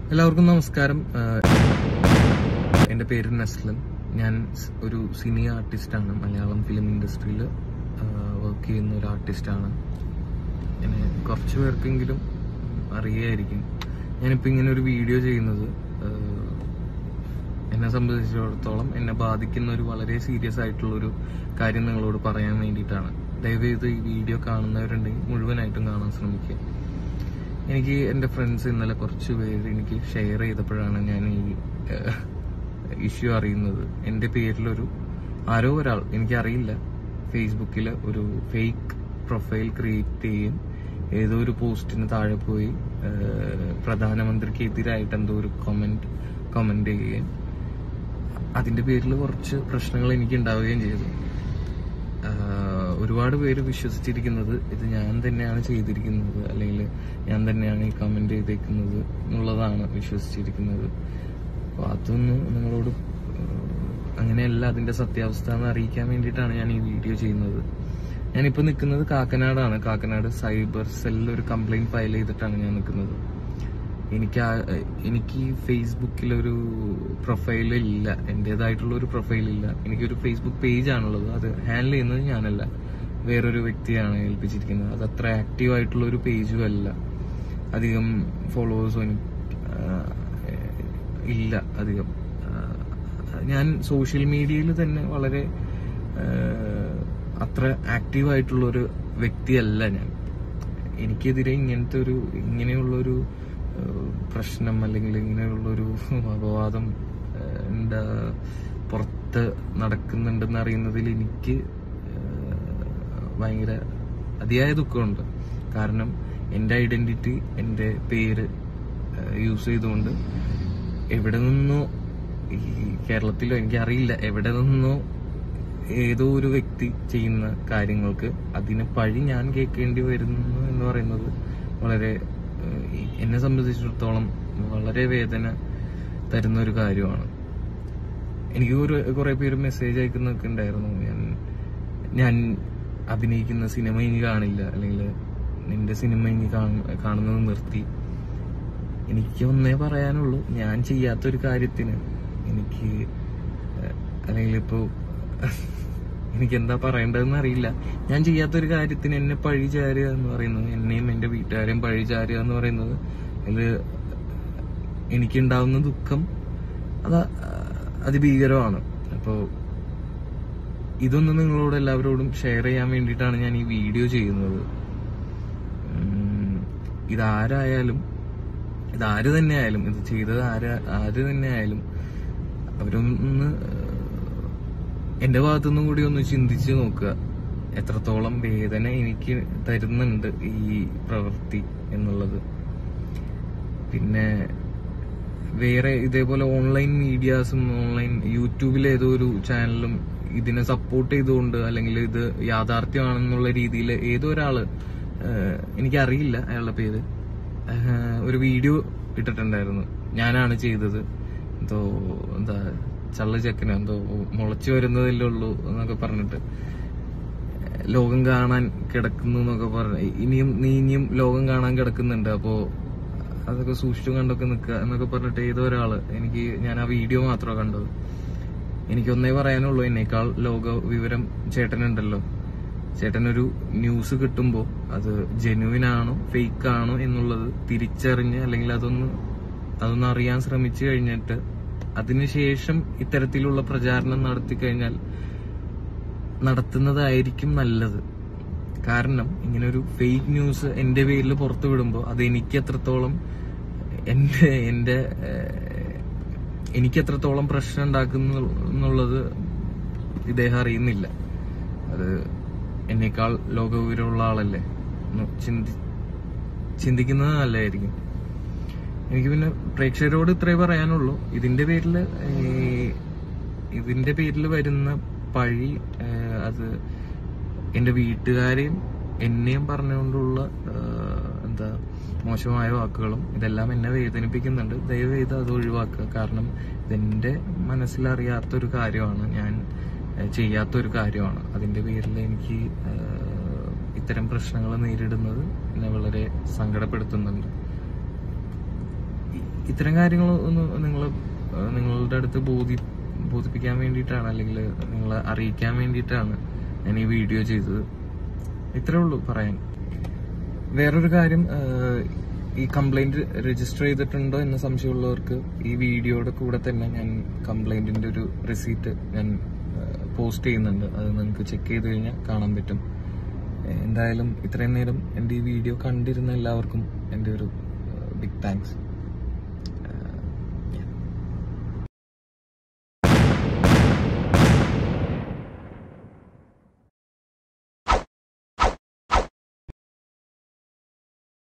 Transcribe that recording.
എല്ലാവർക്കും നമസ്കാരം ആഹ് എൻ്റെ പേര് നസ്ലൻ ഞാൻ സ് ഒരു സിനി ആർട്ടിസ്റ്റാണ് മലയാളം ഫിലിം ഇൻഡസ്ട്രിയിൽ വർക്ക് ചെയ്യുന്ന ഒരു ആർട്ടിസ്റ്റാണ് എന്നെ കുറച്ച് പേർക്കെങ്കിലും അറിയായിരിക്കും ഞാനിപ്പോൾ ഇങ്ങനെ ഒരു വീഡിയോ ചെയ്യുന്നത് ആഹ് എന്നെ സംബന്ധിച്ചിടത്തോളം എന്നെ ബാധിക്കുന്ന ഒരു വളരെ സീരിയസ് ആയിട്ടുള്ള ഒരു കാര്യം നിങ്ങളോട് പറയാൻ വേണ്ടിയിട്ടാണ് ദയവേത് ഈ വീഡിയോ കാണുന്നവരുണ്ടെങ്കിൽ മുഴുവനായിട്ടും കാണാൻ ശ്രമിക്കുക എനിക്ക് എൻ്റെ ഫ്രണ്ട്സ് ഇന്നലെ കുറച്ച് പേര് എനിക്ക് ഷെയർ ചെയ്തപ്പോഴാണ് ഞാൻ ഈ ഇഷ്യൂ അറിയുന്നത് എൻ്റെ പേരിലൊരു ആരോ ഒരാൾ എനിക്കറിയില്ല ഫേസ്ബുക്കിൽ ഒരു ഫേക്ക് പ്രൊഫൈൽ ക്രിയേറ്റ് ചെയ്യുകയും ഏതോ ഒരു പോസ്റ്റിന് താഴെ പോയി ഏഹ്, പ്രധാനമന്ത്രിക്ക് എതിരായിട്ട് എന്തോ ഒരു കമന്റ് കമന്റ് ചെയ്യുകയും അതിന്റെ പേരിൽ കുറച്ച് പ്രശ്നങ്ങൾ എനിക്ക് ഉണ്ടാവുകയും ചെയ്തു ആഹ് ഒരുപാട് പേര് വിശ്വസിച്ചിരിക്കുന്നത് ഇത് ഞാൻ തന്നെയാണ് ചെയ്തിരിക്കുന്നത് അല്ലെങ്കിൽ ഞാൻ തന്നെയാണ് ഈ കമന്റ് ചെയ്തേക്കുന്നത് എന്നുള്ളതാണ് വിശ്വസിച്ചിരിക്കുന്നത് അപ്പോൾ അതൊന്ന് നിങ്ങളോട് ആഹ് അങ്ങനെയല്ല അതിന്റെ സത്യാവസ്ഥ എന്ന് അറിയിക്കാൻ വേണ്ടിയിട്ടാണ് ഞാൻ ഈ വീഡിയോ ചെയ്യുന്നത് ഞാനിപ്പോൾ നിൽക്കുന്നത് കാക്കനാടാണ് കാക്കനാട് സൈബർ സെല്ലിൽ ഒരു കംപ്ലൈന്റ് ഫയൽ ചെയ്തിട്ടാണ് ഞാൻ നിൽക്കുന്നത് എനിക്ക് ആ- എനിക്ക് ഫേസ്ബുക്കിലൊരു പ്രൊഫൈൽ ഇല്ല എന്റേതായിട്ടുള്ള ഒരു പ്രൊഫൈൽ ഇല്ല എനിക്കൊരു ഫേസ്ബുക്ക് പേജ് ആണുള്ളത് അത് ഹാൻഡിൽ ചെയ്യുന്നത് ഞാനല്ല വേറൊരു വ്യക്തിയാണ് ഏൽപ്പിച്ചിരിക്കുന്നത് അത് അത്ര ആക്റ്റീവ് ആയിട്ടുള്ള ഒരു പേജും അല്ല അധികം ഫോളോവേഴ്സും എനിക്ക് ആ, ഇല്ല അധികം ആ, ഞാൻ സോഷ്യൽ മീഡിയയിൽ തന്നെ വളരെ ആ, അത്ര ആക്റ്റീവ് ആയിട്ടുള്ള ഒരു വ്യക്തിയല്ല ഞാൻ എനിക്കെതിരെ ഇങ്ങനത്തെ ഒരു ഇങ്ങനെയുള്ളൊരു ഏഹ്, പ്രശ്നം അല്ലെങ്കിൽ ഇങ്ങനെയുള്ളൊരു അപവാദം ഏഹ്, എന്താ പുറത്ത് നടക്കുന്നുണ്ടെന്ന് അറിയുന്നതിൽ എനിക്ക് ഏഹ്, ഭയങ്കര അതിയായ ദുഃഖമുണ്ട് കാരണം എൻ്റെ ഐഡന്റിറ്റി എൻ്റെ പേര് യൂസ് ചെയ്തുകൊണ്ട് എവിടെ നിന്നോ ഈ കേരളത്തിലോ എനിക്കറിയില്ല എവിടെ നിന്നോ ഏതോ ഒരു വ്യക്തി ചെയ്യുന്ന കാര്യങ്ങൾക്ക് അതിന് പഴി ഞാൻ കേൾക്കേണ്ടി വരുന്നു എന്ന് പറയുന്നത് വളരെ ഏഹ്, ഈ- എന്നെ സംബന്ധിച്ചിടത്തോളം വളരെ വേദന തരുന്ന ഒരു കാര്യമാണ് എനിക്ക് ഒരു കുറെ പേര് മെസ്സേജ് അയക്കുന്നൊക്കെ ഉണ്ടായിരുന്നു ഞാൻ ഞാൻ അഭിനയിക്കുന്ന സിനിമ ഇനി കാണില്ല അല്ലെങ്കിൽ നിന്റെ സിനിമ ഇനി കാണ- കാണുന്നത് നിർത്തി എനിക്ക് ഒന്നേ പറയാനുള്ളൂ ഞാൻ ചെയ്യാത്തൊരു കാര്യത്തിന് എനിക്ക് ഏഹ്, അല്ലെങ്കിൽ ഇപ്പോ എനിക്ക് എന്താ പറയേണ്ടതെന്ന് അറിയില്ല ഞാൻ ചെയ്യാത്തൊരു കാര്യത്തിന് എന്നെ പഴി ചാരുക എന്ന് പറയുന്നത് എന്നെയും എന്റെ വീട്ടുകാരെയും പഴി ചാരുക എന്ന് പറയുന്നത് ഇത് എനിക്കുണ്ടാവുന്ന ദുഃഖം അത് അതിഭീകരമാണ് അപ്പോ ഇതൊന്ന് നിങ്ങളോട് എല്ലാവരോടും ഷെയർ ചെയ്യാൻ വേണ്ടിയിട്ടാണ് ഞാൻ ഈ വീഡിയോ ചെയ്യുന്നത് ഉം, ഇതാരായാലും ഇതാര് തന്നെ ആയാലും ഇത് ചെയ്തത് ആര് ആര് തന്നെ ആയാലും അവരൊന്ന് എന്റെ ഭാഗത്തുനിന്നും കൂടി ഒന്ന് ചിന്തിച്ച് നോക്കുക എത്രത്തോളം വേദന എനിക്ക് തരുന്നുണ്ട് ഈ പ്രവൃത്തി എന്നുള്ളത് പിന്നെ വേറെ ഇതേപോലെ ഓൺലൈൻ മീഡിയാസും ഓൺലൈൻ യൂട്യൂബിൽ ഏതോ ഒരു ചാനലും ഇതിനെ സപ്പോർട്ട് ചെയ്തുകൊണ്ട് അല്ലെങ്കിൽ ഇത് യാഥാർത്ഥ്യമാണെന്നുള്ള രീതിയിൽ ഏതോ ഒരാള് ഏഹ്, എനിക്കറിയില്ല അയാളുടെ പേര് ഏഹ്, ഒരു വീഡിയോ ഇട്ടിട്ടുണ്ടായിരുന്നു ഞാനാണ് ചെയ്തത് എന്തോ എന്താ ചള്ള ചെക്കനോ എന്തോ മുളച്ചു വരുന്നതല്ലേ ഉള്ളൂ എന്നൊക്കെ പറഞ്ഞിട്ട് ലോകം കാണാൻ കിടക്കുന്നു എന്നൊക്കെ പറഞ്ഞ ഇനിയും നീ ഇനിയും ലോകം കാണാൻ കിടക്കുന്നുണ്ട് അപ്പോ അതൊക്കെ സൂക്ഷിച്ചു കണ്ടൊക്കെ നിൽക്കുക എന്നൊക്കെ പറഞ്ഞിട്ട് ഏതോ ഒരാള് എനിക്ക് ഞാൻ ആ വീഡിയോ മാത്രമാണ് കണ്ടത് എനിക്കൊന്നേ പറയാനുള്ളൂ എന്നേക്കാൾ ലോക വിവരം ചേട്ടനുണ്ടല്ലോ ചേട്ടനൊരു ന്യൂസ് കിട്ടുമ്പോൾ അത് ജെനുവിൻ ആണോ ഫേക്ക് ആണോ എന്നുള്ളത് തിരിച്ചറിഞ്ഞ് അല്ലെങ്കിൽ അതൊന്ന് അതൊന്ന് അറിയാൻ ശ്രമിച്ചു കഴിഞ്ഞിട്ട് അതിനുശേഷം ഇത്തരത്തിലുള്ള പ്രചാരണം നടത്തി കഴിഞ്ഞാൽ നടത്തുന്നതായിരിക്കും നല്ലത് കാരണം ഇങ്ങനെ ഒരു ഫേക്ക് ന്യൂസ് എന്റെ പേരിൽ പുറത്തു വിടുമ്പോൾ അത് എനിക്ക് എത്രത്തോളം എന്റെ എന്റെ ഏഹ്, എനിക്ക് എത്രത്തോളം പ്രശ്നം ഉണ്ടാക്കുന്നു എന്നുള്ളത് ഇദ്ദേഹം അറിയുന്നില്ല അത് എന്നേക്കാൾ ലോകവിവരമുള്ള ആളല്ലേ ഒന്ന് ചിന്തി ചിന്തിക്കുന്നത് നല്ലതായിരിക്കും എനിക്ക് പിന്നെ പ്രേക്ഷകരോട് ഇത്രേ പറയാനുള്ളൂ ഇതിന്റെ പേരില് ഏഹ്, ഇതിന്റെ പേരിൽ വരുന്ന പഴി ഏഹ്, അത് എന്റെ വീട്ടുകാരെയും എന്നെയും പറഞ്ഞുകൊണ്ടുള്ള ഏഹ്, എന്താ മോശമായ വാക്കുകളും ഇതെല്ലാം എന്നെ വേദനിപ്പിക്കുന്നുണ്ട് ദയവ് ചെയ്ത് അത് ഒഴിവാക്കുക കാരണം ഇതെന്റെ മനസ്സിലറിയാത്തൊരു കാര്യമാണ് ഞാൻ ഏഹ്, ചെയ്യാത്തൊരു കാര്യമാണ് അതിന്റെ പേരിൽ എനിക്ക് ഏഹ്, ഇത്തരം പ്രശ്നങ്ങൾ നേരിടുന്നത് എന്നെ വളരെ സങ്കടപ്പെടുത്തുന്നുണ്ട് ഇത്തരം കാര്യങ്ങൾ ഒന്ന് നിങ്ങൾ നിങ്ങളുടെ അടുത്ത് ബോധി ബോധിപ്പിക്കാൻ വേണ്ടിയിട്ടാണ് അല്ലെങ്കിൽ നിങ്ങളെ അറിയിക്കാൻ വേണ്ടിയിട്ടാണ് ഞാൻ ഈ വീഡിയോ ചെയ്തത് ഇത്രേ ഉള്ളൂ പറയാൻ വേറൊരു കാര്യം ആഹ്, ഈ കംപ്ലൈന്റ് രജിസ്റ്റർ ചെയ്തിട്ടുണ്ടോ എന്ന് സംശയമുള്ളവർക്ക് ഈ വീഡിയോയുടെ കൂടെ തന്നെ ഞാൻ കംപ്ലൈന്റിന്റെ ഒരു റിസീറ്റ് ഞാൻ പോസ്റ്റ് ചെയ്യുന്നുണ്ട് അത് നിങ്ങൾക്ക് ചെക്ക് ചെയ്ത് കഴിഞ്ഞാൽ കാണാൻ പറ്റും ഏഹ്, എന്തായാലും ഇത്രയും നേരം എൻ്റെ ഈ വീഡിയോ കണ്ടിരുന്ന എല്ലാവർക്കും എൻ്റെ ഒരു ബിഗ് താങ്ക്സ്